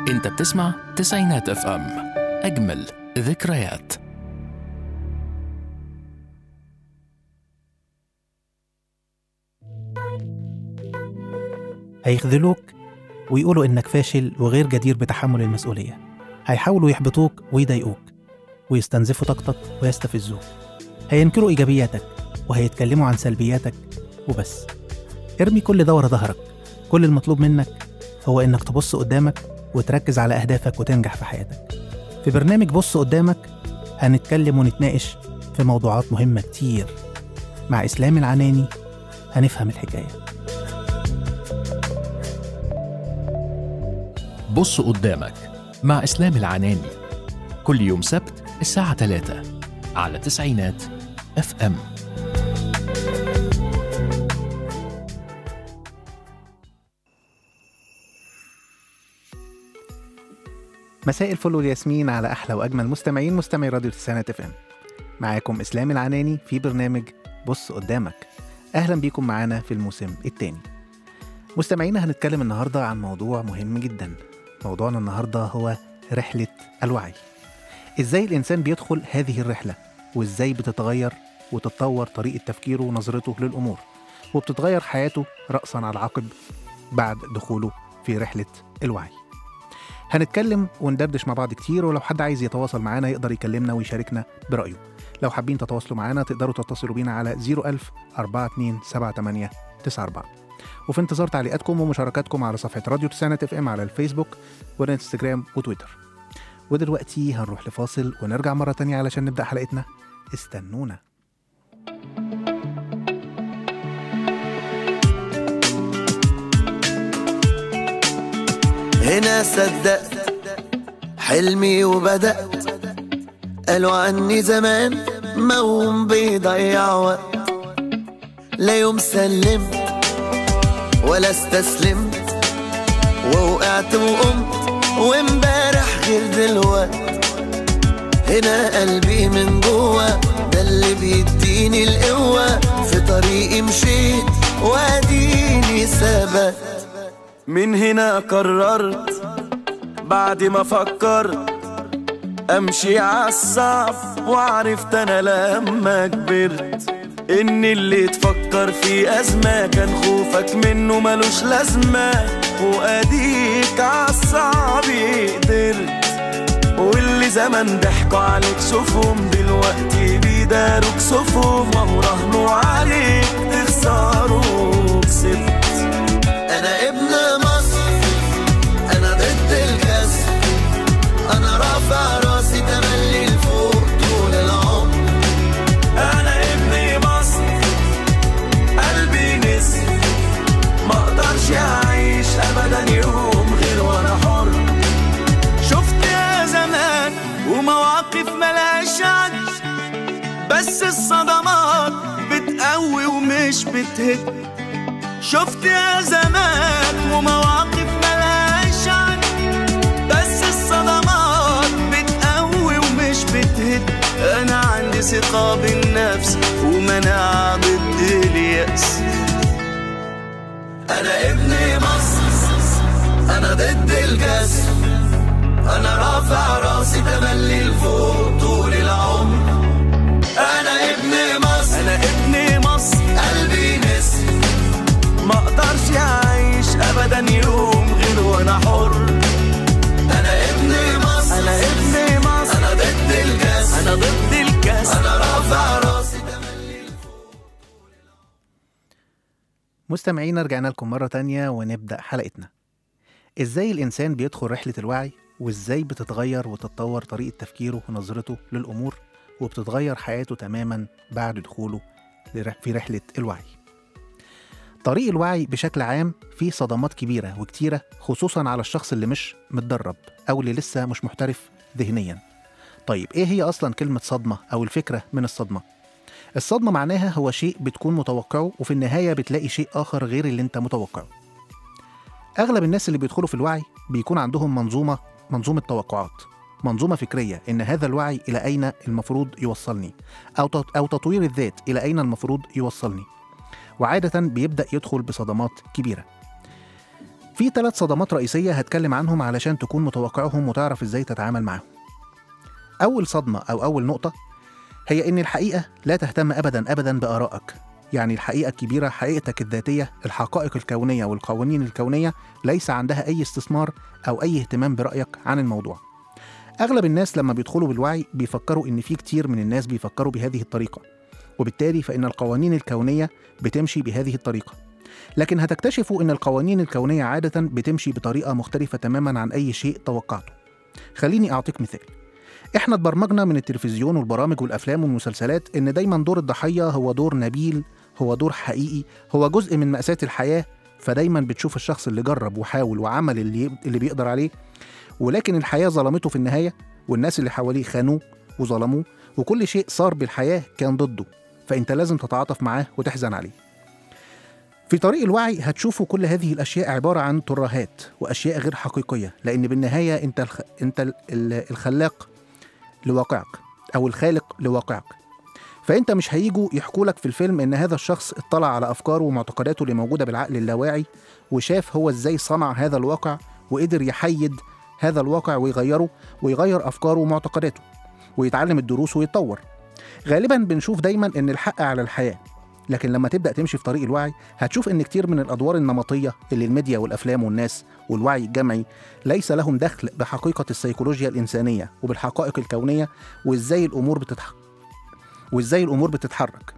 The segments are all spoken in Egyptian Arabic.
انت بتسمع تسعينات اف ام اجمل ذكريات هيخذلوك ويقولوا إنك فاشل وغير جدير بتحمل المسؤولية هيحاولوا يحبطوك ويضايقوك ويستنزفوا طاقتك ويستفزوك هينكروا إيجابياتك وهيتكلموا عن سلبياتك وبس ارمي كل ده ورا ظهرك كل المطلوب منك هو إنك تبص قدامك وتركز على أهدافك وتنجح في حياتك في برنامج بص قدامك هنتكلم ونتناقش في موضوعات مهمة كتير مع إسلام العناني هنفهم الحكايه بص قدامك مع اسلام العناني كل يوم سبت الساعة 3 على تسعينات اف ام مساء الفل والياسمين على احلى واجمل مستمعين مستمعي راديو تسعينات اف ام معاكم اسلام العناني في برنامج بص قدامك اهلا بيكم معانا في الموسم الثاني مستمعينا هنتكلم النهارده عن موضوع مهم جدا موضوعنا النهارده هو رحله الوعي ازاي الانسان بيدخل هذه الرحله وازاي بتتغير وتتطور طريقه تفكيره ونظرته للامور وبتتغير حياته راسا على عقب بعد دخوله في رحله الوعي هنتكلم وندردش مع بعض كتير ولو حد عايز يتواصل معانا يقدر يكلمنا ويشاركنا برأيه لو حابين تتواصلوا معانا تقدروا تتصلوا بينا على 01000 42 78 94 وفي انتظار تعليقاتكم ومشاركاتكم على صفحة راديو تسعينات اف ام على الفيسبوك والانستجرام وتويتر ودلوقتي هنروح لفاصل ونرجع مرة تانية علشان نبدأ حلقتنا استنونا هنا صدقت حلمي وبدأت قالوا عني زمان موم بيضيع وقت لا يوم سلمت ولا استسلمت ووقعت وقمت وامبارح غير دلوقت هنا قلبي من جوه ده اللي بيديني القوة في طريقي مشيت واديني ثبت من هنا قررت بعد ما فكرت امشي عالصعب وعرفت انا لما كبرت ان اللي تفكر في ازمة كان خوفك منه ملوش لازمة واديك عالصعب قدرت واللي زمان ضحكوا عليك شوفهم دلوقتي بيداروك صفهم وراهنوا عليك تخسروا كسبت انا ابن مصر انا ضد الكسر انا رافع راسي تملي لفوق طول العمر انا ابن مصر قلبي نسر ما اقدرش اعيش ابدا يوم غير وانا حر شفت يا زمان ومواقف ملهاش عد بس الصدمات بتقوي ومش بتهد شفت يا زمان ومواقف ملهاش عد بس الصدمات بتقوي ومش بتهد انا عندي ثقة بالنفس ومناعة ضد اليأس انا ابن مصر انا ضد الكسر انا رافع راسي تملي لفوق طول العمر انا ابن مصر انا ابن مصر قلبي نسر ما اقدرش اعيش ابدا يوم غير وانا حر انا ابن مصر انا ابن مصر انا ضد الكاس انا ضد الكاس انا رافع راسي تملي مستمعينا رجعنا لكم مرة تانية ونبدأ حلقتنا ازاي الانسان بيدخل رحلة الوعي وازاي بتتغير وتتطور طريقة تفكيره ونظرته للأمور وبتتغير حياته تماما بعد دخوله لرح- في رحلة الوعي طريق الوعي بشكل عام فيه صدمات كبيرة وكتيرة خصوصا على الشخص اللي مش متدرب أو اللي لسه مش محترف ذهنيا طيب إيه هي أصلا كلمة صدمة أو الفكرة من الصدمة؟ الصدمة معناها هو شيء بتكون متوقعه وفي النهاية بتلاقي شيء آخر غير اللي أنت متوقعه أغلب الناس اللي بيدخلوا في الوعي بيكون عندهم منظومة منظومة توقعات منظومة فكرية إن هذا الوعي إلى أين المفروض يوصلني أو تط- أو تطوير الذات إلى أين المفروض يوصلني وعادة بيبدأ يدخل بصدمات كبيرة في ثلاث صدمات رئيسية هتكلم عنهم علشان تكون متوقعهم وتعرف ازاي تتعامل معاهم أول صدمة أو أول نقطة هي إن الحقيقة لا تهتم أبدا أبدا بآرائك يعني الحقيقة الكبيرة حقيقتك الذاتية الحقائق الكونية والقوانين الكونية ليس عندها أي استثمار أو أي اهتمام برأيك عن الموضوع أغلب الناس لما بيدخلوا بالوعي بيفكروا إن في كتير من الناس بيفكروا بهذه الطريقة وبالتالي فإن القوانين الكونية بتمشي بهذه الطريقة لكن هتكتشفوا إن القوانين الكونية عادة بتمشي بطريقة مختلفة تماما عن أي شيء توقعته خليني أعطيك مثال احنا اتبرمجنا من التلفزيون والبرامج والافلام والمسلسلات ان دايما دور الضحيه هو دور نبيل هو دور حقيقي هو جزء من مأساة الحياه فدايما بتشوف الشخص اللي جرب وحاول وعمل اللي اللي بيقدر عليه ولكن الحياه ظلمته في النهايه والناس اللي حواليه خانوه وظلموه وكل شيء صار بالحياه كان ضده فانت لازم تتعاطف معاه وتحزن عليه في طريق الوعي هتشوفوا كل هذه الاشياء عباره عن ترهات واشياء غير حقيقيه لان بالنهايه انت الخ... انت ال- ال- الخلاق لواقعك او الخالق لواقعك فانت مش هيجوا يحكوا لك في الفيلم ان هذا الشخص اطلع على افكاره ومعتقداته اللي موجوده بالعقل اللاواعي وشاف هو ازاي صنع هذا الواقع وقدر يحيد هذا الواقع ويغيره ويغير افكاره ومعتقداته ويتعلم الدروس ويتطور غالبا بنشوف دايما ان الحق على الحياه لكن لما تبدا تمشي في طريق الوعي هتشوف ان كتير من الادوار النمطيه اللي الميديا والافلام والناس والوعي الجمعي ليس لهم دخل بحقيقه السيكولوجيا الانسانيه وبالحقائق الكونيه وازاي الامور بتتح... وازاي الامور بتتحرك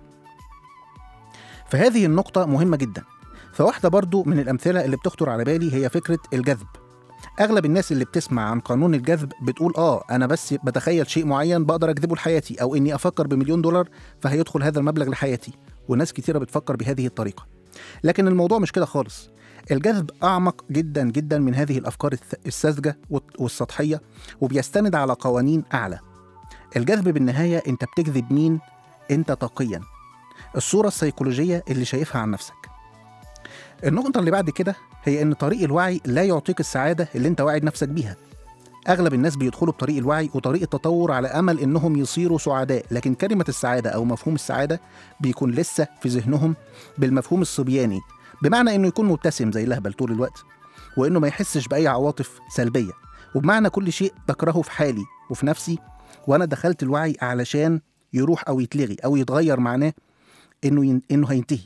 فهذه النقطه مهمه جدا فواحده برضو من الامثله اللي بتخطر على بالي هي فكره الجذب اغلب الناس اللي بتسمع عن قانون الجذب بتقول اه انا بس بتخيل شيء معين بقدر اجذبه لحياتي او اني افكر بمليون دولار فهيدخل هذا المبلغ لحياتي وناس كتيره بتفكر بهذه الطريقه لكن الموضوع مش كده خالص الجذب اعمق جدا جدا من هذه الافكار الث- الساذجه والت- والسطحيه وبيستند على قوانين اعلى الجذب بالنهايه انت بتجذب مين انت طاقيا الصوره السيكولوجيه اللي شايفها عن نفسك النقطه اللي بعد كده هي ان طريق الوعي لا يعطيك السعاده اللي انت واعد نفسك بيها اغلب الناس بيدخلوا بطريق الوعي وطريق التطور على امل انهم يصيروا سعداء لكن كلمه السعاده او مفهوم السعاده بيكون لسه في ذهنهم بالمفهوم الصبياني بمعنى انه يكون مبتسم زي اللهبل طول الوقت وانه ما يحسش باي عواطف سلبيه وبمعنى كل شيء بكرهه في حالي وفي نفسي وانا دخلت الوعي علشان يروح او يتلغي او يتغير معناه انه ين... انه هينتهي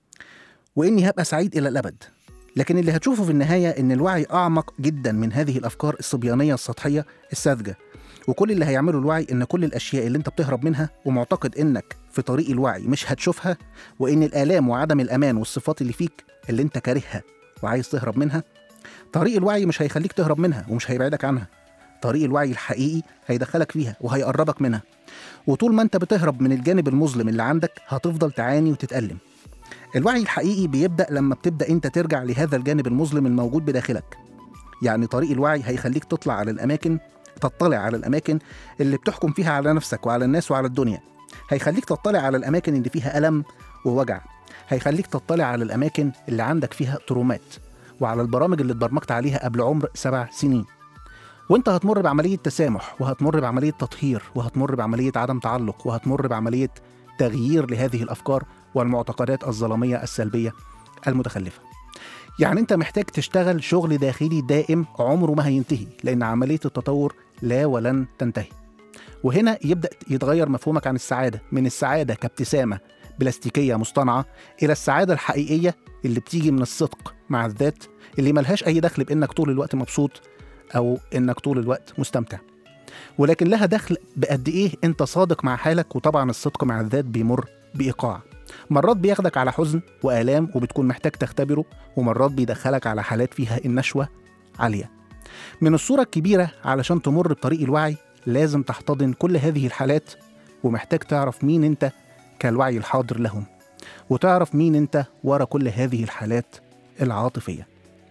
واني هبقى سعيد الى الابد لكن اللي هتشوفه في النهايه ان الوعي اعمق جدا من هذه الافكار الصبيانيه السطحيه الساذجه وكل اللي هيعمله الوعي ان كل الاشياء اللي انت بتهرب منها ومعتقد انك في طريق الوعي مش هتشوفها وان الالام وعدم الامان والصفات اللي فيك اللي انت كارهها وعايز تهرب منها طريق الوعي مش هيخليك تهرب منها ومش هيبعدك عنها طريق الوعي الحقيقي هيدخلك فيها وهيقربك منها وطول ما انت بتهرب من الجانب المظلم اللي عندك هتفضل تعاني وتتألم الوعي الحقيقي بيبدأ لما بتبدأ انت ترجع لهذا الجانب المظلم الموجود بداخلك يعني طريق الوعي هيخليك تطلع على الأماكن تطلع على الأماكن اللي بتحكم فيها على نفسك وعلى الناس وعلى الدنيا هيخليك تطلع على الأماكن اللي فيها ألم ووجع هيخليك تطلع على الأماكن اللي عندك فيها ترومات وعلى البرامج اللي اتبرمجت عليها قبل عمر سبع سنين وانت هتمر بعملية تسامح وهتمر بعملية تطهير وهتمر بعملية عدم تعلق وهتمر بعملية تغيير لهذه الأفكار والمعتقدات الظلامية السلبية المتخلفة يعني انت محتاج تشتغل شغل داخلي دائم عمره ما هينتهي لأن عملية التطور لا ولن تنتهي وهنا يبدأ يتغير مفهومك عن السعادة من السعادة كابتسامة بلاستيكية مصطنعة إلى السعادة الحقيقية اللي بتيجي من الصدق مع الذات اللي ملهاش أي دخل بإنك طول الوقت مبسوط أو إنك طول الوقت مستمتع ولكن لها دخل بقد إيه أنت صادق مع حالك وطبعا الصدق مع الذات بيمر بإيقاع مرات بياخدك على حزن وآلام وبتكون محتاج تختبره ومرات بيدخلك على حالات فيها النشوة عالية من الصورة الكبيرة علشان تمر بطريق الوعي لازم تحتضن كل هذه الحالات ومحتاج تعرف مين انت كالوعي الحاضر لهم وتعرف مين انت ورا كل هذه الحالات العاطفية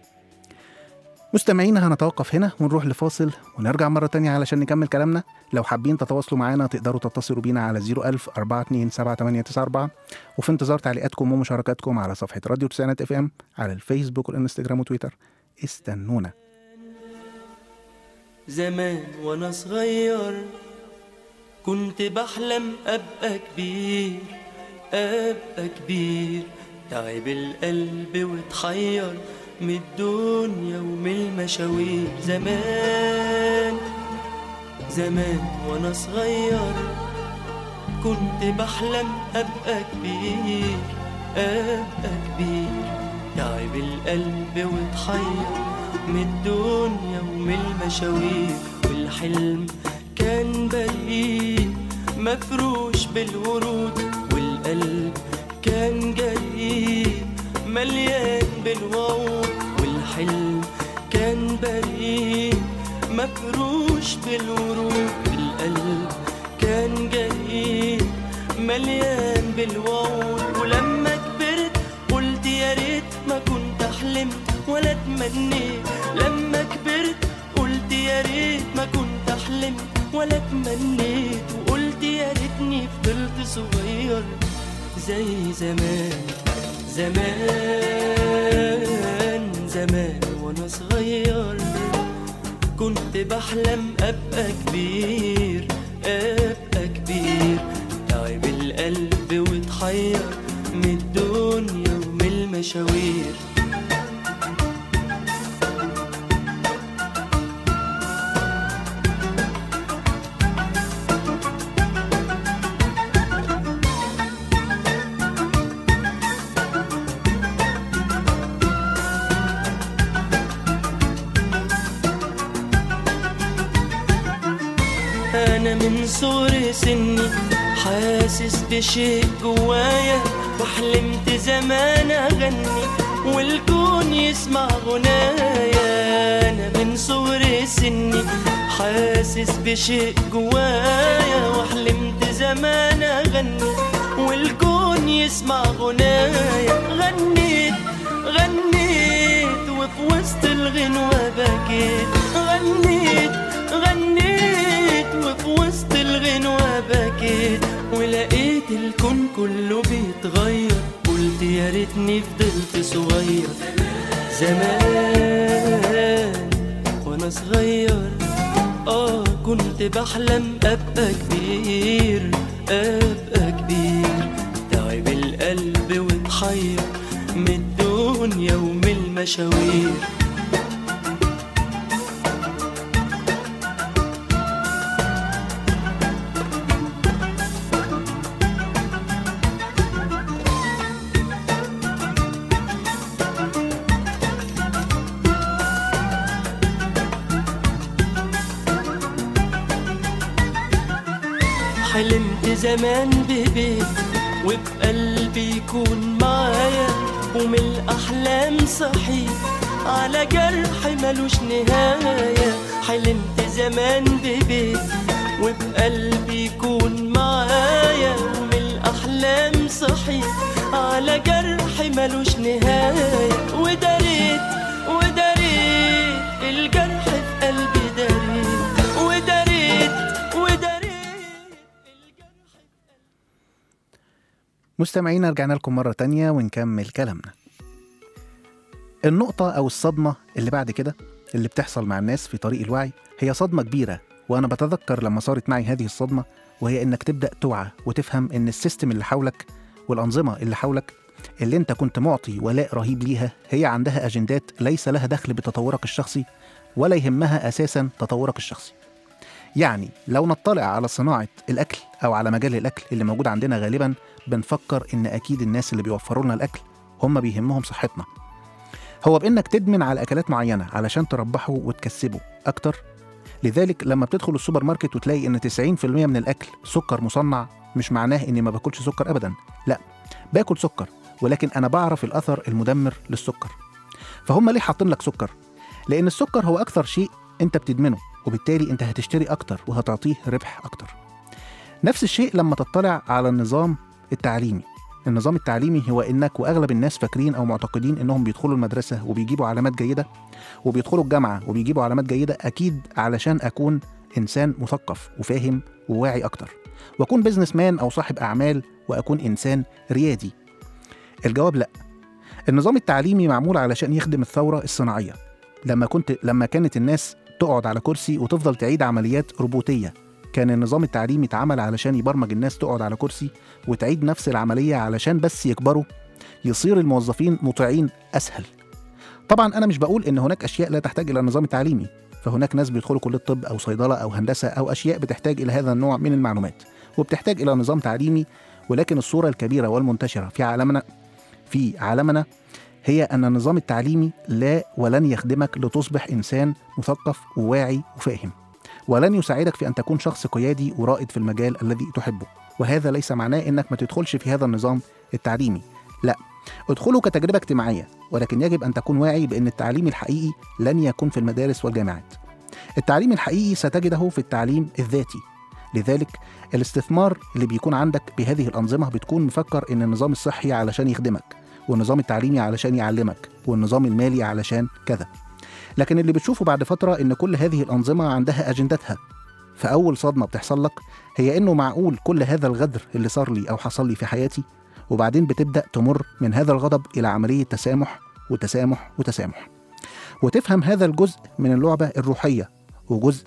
مستمعينا هنتوقف هنا ونروح لفاصل ونرجع مرة تانية علشان نكمل كلامنا لو حابين تتواصلوا معنا تقدروا تتصلوا بينا على 01000 427 وفي انتظار تعليقاتكم ومشاركاتكم على صفحة راديو تسعينات اف ام على الفيسبوك والانستجرام وتويتر استنونا زمان وانا صغير كنت بحلم ابقى كبير ابقى كبير تعب القلب واتحير من الدنيا ومن المشاوير زمان زمان وانا صغير كنت بحلم ابقى كبير ابقى كبير تعب القلب واتحير من الدنيا ومن المشاوير والحلم كان بريء مفروش بالورود والقلب كان جريء مليان بالوعود والحلم كان بريء مفروش بالورود والقلب كان جريء مليان بالوعود ولما كبرت قلت يا ريت ما كنت حلمت ولا تمنيت لما كبرت قلت يا ريت ما كنت حلمت ولا تمنيت وقلت يا ريتني فضلت صغير زي زمان زمان زمان وانا صغير كنت بحلم ابقى كبير ابقى كبير تعب القلب واتحير من الدنيا ومن المشاوير أنا من صغر سني حاسس بشيء جوايا وحلمت زمان أغني والكون يسمع غنايا أنا من صغر سني حاسس بشيء جوايا وحلمت زمان أغني والكون يسمع غنايا غنيت غنيت وفي وسط الغنوة بكيت غنيت غنيت وفي وسط الغنوة بكيت ولقيت الكون كله بيتغير قلت يا ريتني فضلت صغير زمان وانا صغير اه كنت بحلم ابقى كبير ابقى كبير تعب القلب واتحير من الدنيا ومن المشاوير حلمت زمان ببيت وبقلبي يكون معايا ومن الأحلام صحيت على جرح ملوش نهاية حلمت زمان ببيت وبقلبي يكون معايا ومن الأحلام صحيت على جرح ملوش نهاية وداريت وداريت الجرح في قلبي داريت وداريت وداريت مستمعينا رجعنا لكم مرة تانية ونكمل كلامنا النقطة أو الصدمة اللي بعد كده اللي بتحصل مع الناس في طريق الوعي هي صدمة كبيرة وأنا بتذكر لما صارت معي هذه الصدمة وهي إنك تبدأ توعى وتفهم إن السيستم اللي حولك والأنظمة اللي حولك اللي أنت كنت معطي ولاء رهيب ليها هي عندها أجندات ليس لها دخل بتطورك الشخصي ولا يهمها أساسا تطورك الشخصي يعني لو نطلع على صناعة الأكل أو على مجال الأكل اللي موجود عندنا غالبا بنفكر إن أكيد الناس اللي بيوفروا لنا الأكل هم بيهمهم صحتنا هو بإنك تدمن على أكلات معينة علشان تربحه وتكسبه أكتر لذلك لما بتدخل السوبر ماركت وتلاقي إن 90% من الأكل سكر مصنع مش معناه إني ما باكلش سكر أبدا لا باكل سكر ولكن أنا بعرف الأثر المدمر للسكر فهم ليه حاطين لك سكر؟ لأن السكر هو أكثر شيء أنت بتدمنه وبالتالي أنت هتشتري أكتر وهتعطيه ربح أكتر نفس الشيء لما تطلع على النظام التعليمي النظام التعليمي هو انك واغلب الناس فاكرين او معتقدين انهم بيدخلوا المدرسه وبيجيبوا علامات جيده وبيدخلوا الجامعه وبيجيبوا علامات جيده اكيد علشان اكون انسان مثقف وفاهم وواعي اكتر واكون بزنس مان او صاحب اعمال واكون انسان ريادي الجواب لا النظام التعليمي معمول علشان يخدم الثوره الصناعيه لما كنت لما كانت الناس تقعد على كرسي وتفضل تعيد عمليات روبوتيه كان النظام التعليمي اتعمل علشان يبرمج الناس تقعد على كرسي وتعيد نفس العملية علشان بس يكبروا يصير الموظفين مطيعين أسهل طبعا انا مش بقول ان هناك اشياء لا تحتاج الى النظام التعليمي فهناك ناس بيدخلوا كليه طب او صيدله او هندسه او اشياء بتحتاج الى هذا النوع من المعلومات وبتحتاج الى نظام تعليمي ولكن الصوره الكبيره والمنتشره في عالمنا في عالمنا هي ان النظام التعليمي لا ولن يخدمك لتصبح انسان مثقف وواعي وفاهم ولن يساعدك في ان تكون شخص قيادي ورائد في المجال الذي تحبه وهذا ليس معناه انك ما تدخلش في هذا النظام التعليمي لا ادخله كتجربه اجتماعيه ولكن يجب ان تكون واعي بان التعليم الحقيقي لن يكون في المدارس والجامعات التعليم الحقيقي ستجده في التعليم الذاتي لذلك الاستثمار اللي بيكون عندك بهذه الأنظمة بتكون مفكر إن النظام الصحي علشان يخدمك والنظام التعليمي علشان يعلمك والنظام المالي علشان كذا لكن اللي بتشوفه بعد فترة إن كل هذه الأنظمة عندها أجندتها فأول صدمة بتحصل لك هي إنه معقول كل هذا الغدر اللي صار لي أو حصل لي في حياتي وبعدين بتبدأ تمر من هذا الغضب إلى عملية تسامح وتسامح وتسامح وتفهم هذا الجزء من اللعبة الروحية وجزء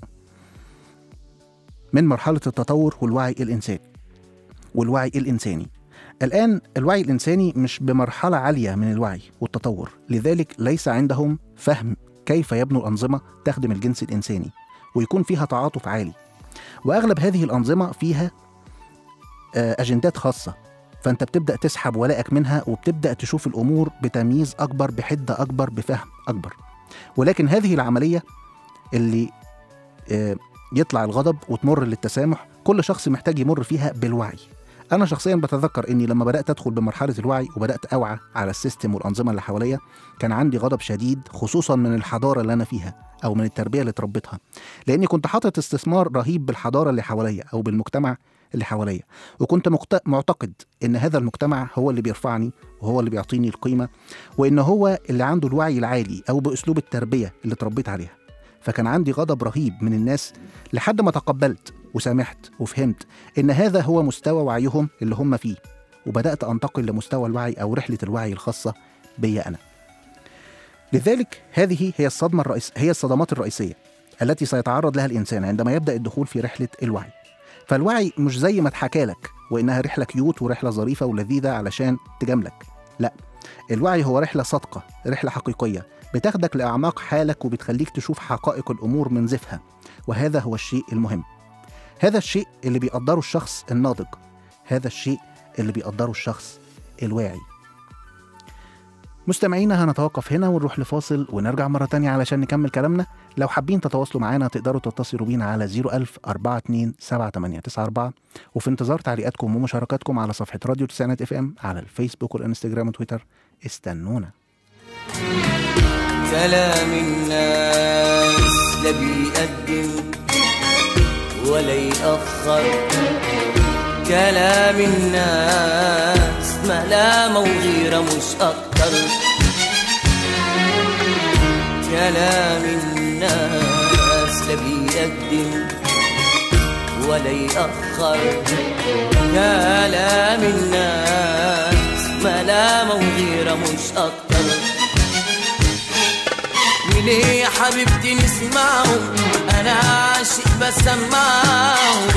من مرحلة التطور والوعي الإنساني والوعي الإنساني الآن الوعي الإنساني مش بمرحلة عالية من الوعي والتطور لذلك ليس عندهم فهم كيف يبنوا الأنظمة تخدم الجنس الإنساني ويكون فيها تعاطف عالي وأغلب هذه الأنظمة فيها آه، أجندات خاصة فأنت بتبدأ تسحب ولائك منها وبتبدأ تشوف الأمور بتمييز أكبر بحدة أكبر بفهم أكبر ولكن هذه العملية اللي آه، يطلع الغضب وتمر للتسامح كل شخص محتاج يمر فيها بالوعي انا شخصيا بتذكر اني لما بدات ادخل بمرحله الوعي وبدات اوعى على السيستم والانظمه اللي حواليا كان عندي غضب شديد خصوصا من الحضاره اللي انا فيها او من التربيه اللي اتربيتها لاني كنت حاطط استثمار رهيب بالحضاره اللي حواليا او بالمجتمع اللي حواليا وكنت مقت- معتقد ان هذا المجتمع هو اللي بيرفعني وهو اللي بيعطيني القيمه وان هو اللي عنده الوعي العالي او باسلوب التربيه اللي اتربيت عليها فكان عندي غضب رهيب من الناس لحد ما تقبلت وسامحت وفهمت ان هذا هو مستوى وعيهم اللي هم فيه وبدات انتقل لمستوى الوعي او رحله الوعي الخاصه بيا انا لذلك هذه هي الصدمه الرئيس هي الصدمات الرئيسيه التي سيتعرض لها الانسان عندما يبدا الدخول في رحله الوعي فالوعي مش زي ما اتحكى لك وانها رحله كيوت ورحله ظريفه ولذيذه علشان تجاملك لا الوعي هو رحله صادقه رحله حقيقيه بتاخدك لاعماق حالك وبتخليك تشوف حقائق الامور من زفها وهذا هو الشيء المهم هذا الشيء اللي بيقدره الشخص الناضج هذا الشيء اللي بيقدره الشخص الواعي مستمعينا هنتوقف هنا ونروح لفاصل ونرجع مرة تانية علشان نكمل كلامنا لو حابين تتواصلوا معانا تقدروا تتصلوا بينا على 01000 42 7894 وفي انتظار تعليقاتكم ومشاركاتكم على صفحة راديو تسعينات اف ام على الفيسبوك والانستجرام وتويتر استنونا كلام الناس لا بيقدم ولا يأخر كلام الناس ملامة وغيرة مش أكتر كلام الناس لا بيقدم ولا يأخر كلام الناس ملامة وغيرة مش أكتر وليه يا حبيبتي نسمعهم انا عاشق بسمعهم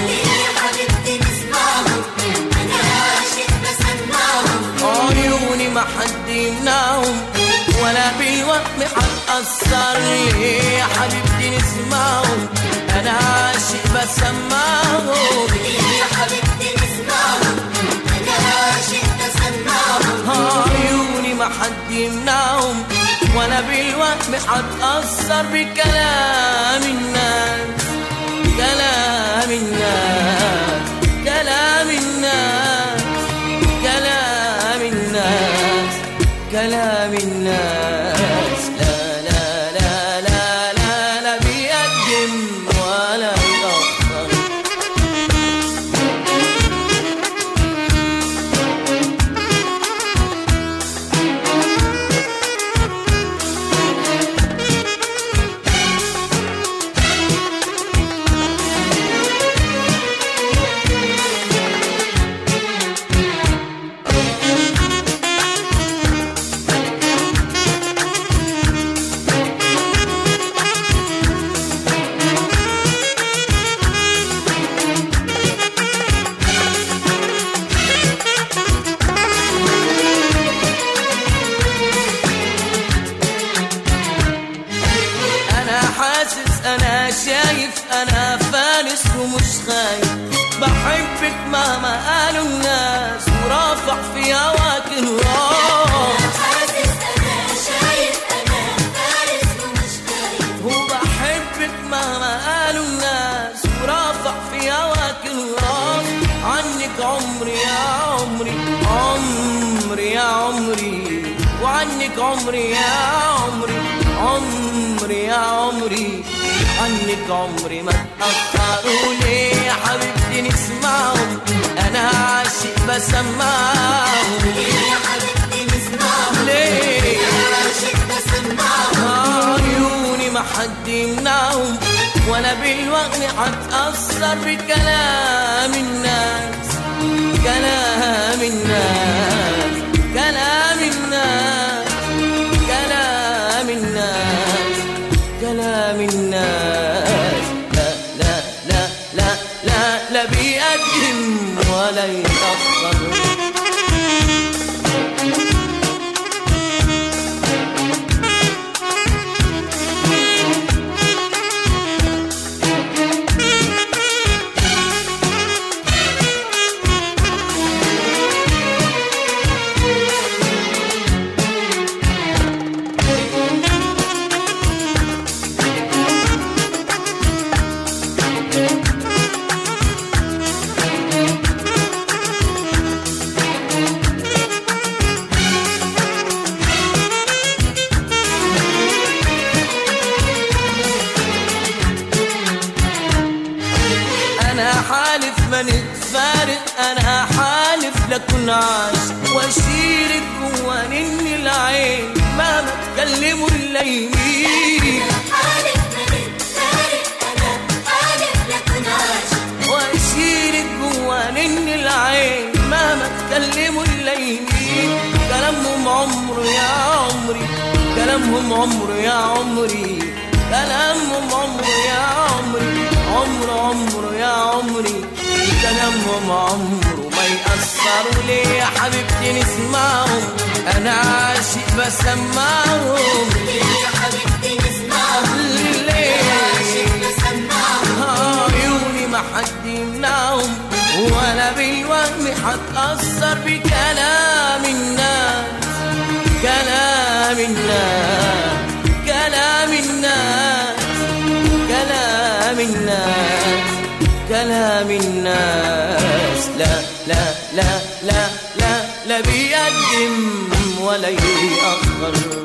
عيوني ما حد يمنعهم ولا بالوهم هتأثر ليه يا حبيبتي نسمعهم انا عاشق بسمعهم عيوني ما حد يمنعهم ولا بالوهم هتأثر بكلام الناس كلام الناس كلام الناس كلام الناس كلام الناس لا لا لا لا لا لا بيقدم ولا يأخر انا شايف انا فارس ومش خايف بحبك مهما قالوا الناس ورافع في هواك الراس حاسس انا شايف انا فارس ومش خايف وبحبك مهما قالوا الناس ورافع في هواك الراس عنك عمري يا عمري عمري يا عمري وعنك عمري يا عمري عمري يا عمري عنك عمري ما تأخروا ليه يا حبيبتي نسمعهم انا عاشق بسمعهم يا حبيبتي نسمعهم ليه عاشق بسمعهم عيوني ما حد يمنعهم ولا بالوقت هتأثر بكلام الناس كلام الناس كلام الناس كلام الناس كلام الناس لا لا لا لا لا لا بيقدم ولا يتأخر انا حالف ما نتفارق انا حالف لكن عاش واشيلك جوا نني العين مهما تكلموا الليمين حالف من الفارق انا حالف لكن عاشق واشيلك جوا نني العين مهما تكلموا الليمين كلامهم عمر يا عمري كلامهم عمر يا عمري كلامهم عمر يا عمري عمر عمر يا عمري كلامهم عمره ما يأثروا ليه يا حبيبتي نسمعهم انا عاشق بسمعهم يا حبيبتي نسمعهم ليه عاشق بسمعهم عيوني ما حد يمنعهم ولا بالوهم هتأثر بكلام الناس كلام الناس كلام الناس كلام الناس كلام الناس لا لا لا لا لا لا بيقدم ولا يأخر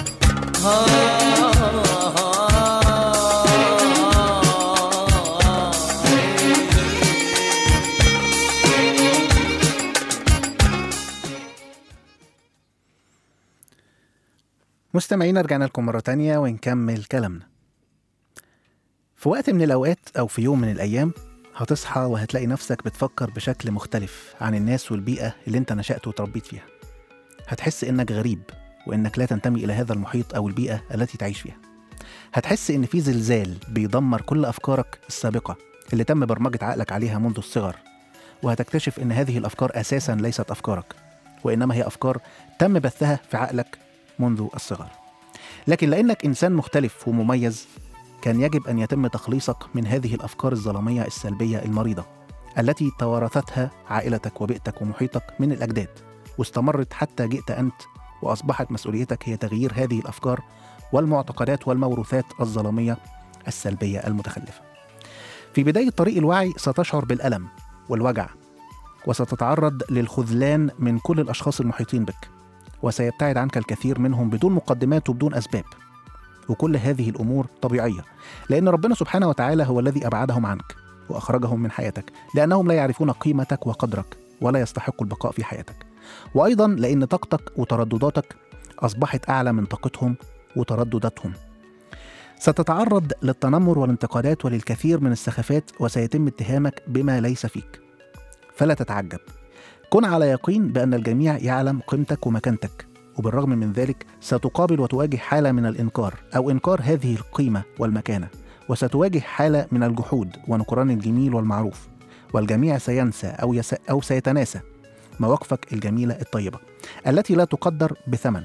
مستمعينا رجعنا لكم مرة تانية ونكمل كلامنا في وقت من الأوقات أو في يوم من الأيام هتصحى وهتلاقي نفسك بتفكر بشكل مختلف عن الناس والبيئة اللي انت نشأت وتربيت فيها هتحس إنك غريب وإنك لا تنتمي إلى هذا المحيط أو البيئة التي تعيش فيها هتحس إن في زلزال بيدمر كل أفكارك السابقة اللي تم برمجة عقلك عليها منذ الصغر وهتكتشف إن هذه الأفكار أساسا ليست أفكارك وإنما هي أفكار تم بثها في عقلك منذ الصغر لكن لأنك إنسان مختلف ومميز كان يجب أن يتم تخليصك من هذه الأفكار الظلامية السلبية المريضة التي توارثتها عائلتك وبيئتك ومحيطك من الأجداد واستمرت حتى جئت أنت وأصبحت مسؤوليتك هي تغيير هذه الأفكار والمعتقدات والموروثات الظلامية السلبية المتخلفة في بداية طريق الوعي ستشعر بالألم والوجع وستتعرض للخذلان من كل الأشخاص المحيطين بك وسيبتعد عنك الكثير منهم بدون مقدمات وبدون أسباب وكل هذه الأمور طبيعية لأن ربنا سبحانه وتعالى هو الذي أبعدهم عنك وأخرجهم من حياتك لأنهم لا يعرفون قيمتك وقدرك ولا يستحقوا البقاء في حياتك وأيضا لأن طاقتك وتردداتك أصبحت أعلى من طاقتهم وتردداتهم ستتعرض للتنمر والانتقادات وللكثير من السخافات وسيتم اتهامك بما ليس فيك فلا تتعجب كن على يقين بأن الجميع يعلم قيمتك ومكانتك وبالرغم من ذلك ستقابل وتواجه حالة من الإنكار أو إنكار هذه القيمة والمكانة وستواجه حالة من الجحود ونكران الجميل والمعروف والجميع سينسى أو, يس أو سيتناسى مواقفك الجميلة الطيبة التي لا تقدر بثمن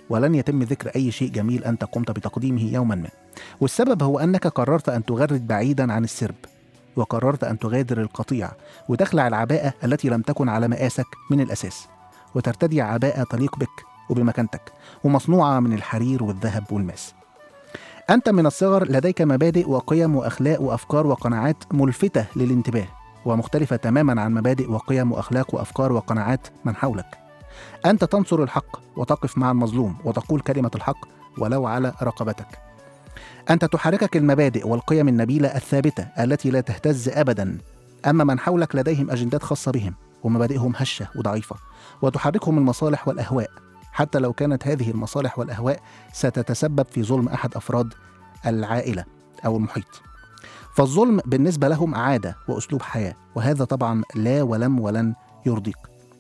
ولن يتم ذكر أي شيء جميل أنت قمت بتقديمه يوما ما والسبب هو أنك قررت أن تغرد بعيدا عن السرب وقررت أن تغادر القطيع وتخلع العباءة التي لم تكن على مقاسك من الأساس وترتدي عباءة تليق بك وبمكانتك ومصنوعة من الحرير والذهب والماس أنت من الصغر لديك مبادئ وقيم وأخلاق وأفكار وقناعات ملفتة للانتباه ومختلفة تماما عن مبادئ وقيم وأخلاق وأفكار وقناعات من حولك أنت تنصر الحق وتقف مع المظلوم وتقول كلمة الحق ولو على رقبتك أنت تحركك المبادئ والقيم النبيلة الثابتة التي لا تهتز أبدا أما من حولك لديهم أجندات خاصة بهم ومبادئهم هشة وضعيفة وتحركهم المصالح والأهواء حتى لو كانت هذه المصالح والأهواء ستتسبب في ظلم أحد أفراد العائلة أو المحيط فالظلم بالنسبة لهم عادة وأسلوب حياة وهذا طبعا لا ولم ولن يرضيك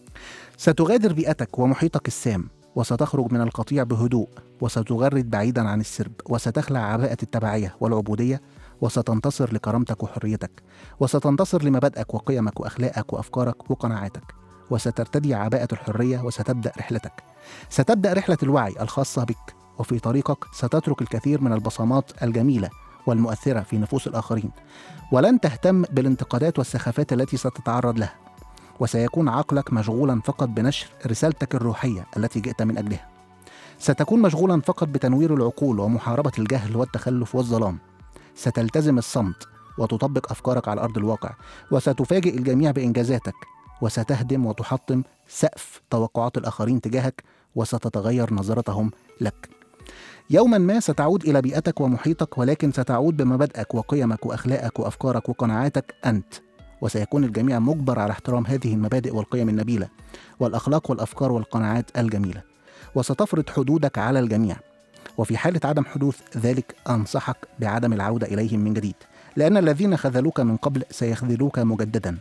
ستغادر بيئتك ومحيطك السام وستخرج من القطيع بهدوء وستغرد بعيدا عن السرب وستخلع عباءة التبعية والعبودية وستنتصر لكرامتك وحريتك وستنتصر لمبادئك وقيمك وأخلاقك وأفكارك وقناعاتك وسترتدي عباءة الحرية وستبدأ رحلتك ستبدأ رحلة الوعي الخاصة بك وفي طريقك ستترك الكثير من البصمات الجميلة والمؤثرة في نفوس الآخرين ولن تهتم بالانتقادات والسخافات التي ستتعرض لها وسيكون عقلك مشغولا فقط بنشر رسالتك الروحية التي جئت من أجلها ستكون مشغولا فقط بتنوير العقول ومحاربة الجهل والتخلف والظلام ستلتزم الصمت وتطبق أفكارك على أرض الواقع وستفاجئ الجميع بإنجازاتك وستهدم وتحطم سقف توقعات الآخرين تجاهك وستتغير نظرتهم لك يوما ما ستعود إلى بيئتك ومحيطك ولكن ستعود بمبادئك وقيمك وأخلاقك وأفكارك وقناعاتك أنت وسيكون الجميع مجبر على احترام هذه المبادئ والقيم النبيلة والأخلاق والأفكار والقناعات الجميلة وستفرض حدودك على الجميع وفي حالة عدم حدوث ذلك أنصحك بعدم العودة إليهم من جديد لأن الذين خذلوك من قبل سيخذلوك مجددا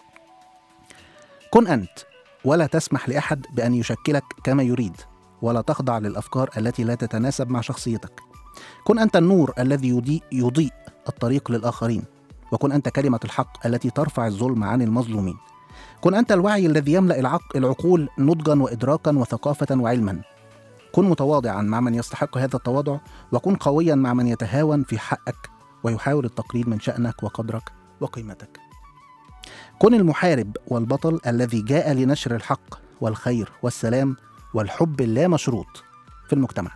كن أنت ولا تسمح لأحد بأن يشكلك كما يريد ولا تخضع للأفكار التي لا تتناسب مع شخصيتك كن أنت النور الذي يضيء, يضيء الطريق للآخرين وكن أنت كلمة الحق التي ترفع الظلم عن المظلومين كن أنت الوعي الذي يملأ العق العقول نضجا وإدراكا وثقافة وعلما كن متواضعا مع من يستحق هذا التواضع وكن قويا مع من يتهاون في حقك ويحاول التقليل من شأنك وقدرك وقيمتك كن المحارب والبطل الذي جاء لنشر الحق والخير والسلام والحب اللامشروط في المجتمع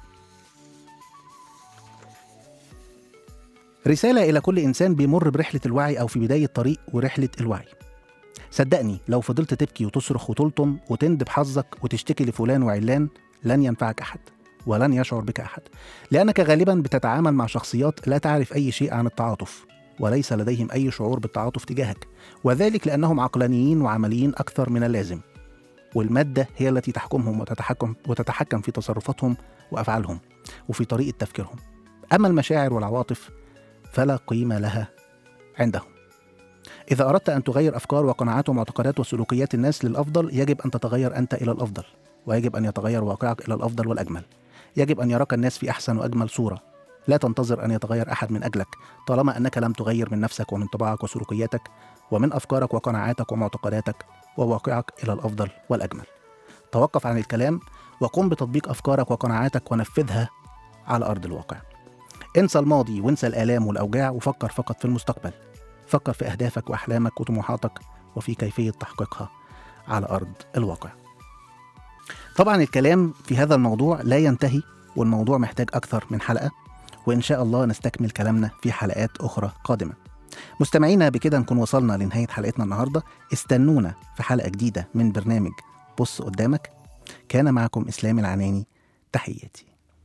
رسالة إلى كل إنسان بيمر برحلة الوعي أو في بداية طريق ورحلة الوعي صدقني لو فضلت تبكي وتصرخ وتلطم وتندب حظك وتشتكي لفلان وعلان لن ينفعك أحد ولن يشعر بك أحد لأنك غالبا بتتعامل مع شخصيات لا تعرف أي شيء عن التعاطف وليس لديهم أي شعور بالتعاطف تجاهك وذلك لأنهم عقلانيين وعمليين أكثر من اللازم والمادة هي التي تحكمهم وتتحكم وتتحكم في تصرفاتهم وأفعالهم وفي طريقة تفكيرهم أما المشاعر والعواطف فلا قيمة لها عندهم إذا أردت أن تغير أفكار وقناعات ومعتقدات وسلوكيات الناس للأفضل يجب أن تتغير أنت إلى الأفضل ويجب أن يتغير واقعك إلى الأفضل والأجمل يجب أن يراك الناس في أحسن وأجمل صورة لا تنتظر أن يتغير أحد من أجلك طالما أنك لم تغير من نفسك ومن طباعك وسلوكياتك ومن أفكارك وقناعاتك ومعتقداتك وواقعك إلى الأفضل والأجمل توقف عن الكلام وقم بتطبيق أفكارك وقناعاتك ونفذها على أرض الواقع انسى الماضي وانسى الآلام والأوجاع وفكر فقط في المستقبل فكر في أهدافك وأحلامك وطموحاتك وفي كيفية تحقيقها على أرض الواقع طبعا الكلام في هذا الموضوع لا ينتهي والموضوع محتاج أكثر من حلقة وإن شاء الله نستكمل كلامنا في حلقات أخرى قادمة مستمعينا بكده نكون وصلنا لنهاية حلقتنا النهاردة استنونا في حلقة جديدة من برنامج بص قدامك كان معكم إسلام العناني تحياتي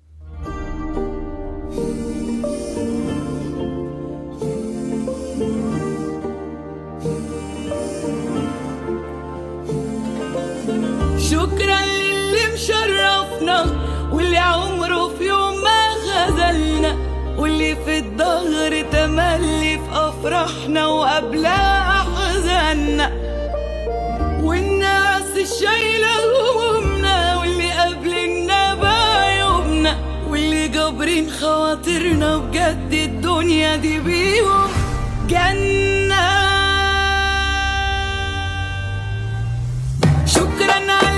شكرا للي مشرفنا واللي عمره في يوم ما خذلنا واللي في الظهر تملي في افراحنا وقبلها احزاننا والناس الشايله همومنا واللي قابلنا بعيوبنا واللي جابرين خواطرنا بجد الدنيا دي بيهم جنه شكرا على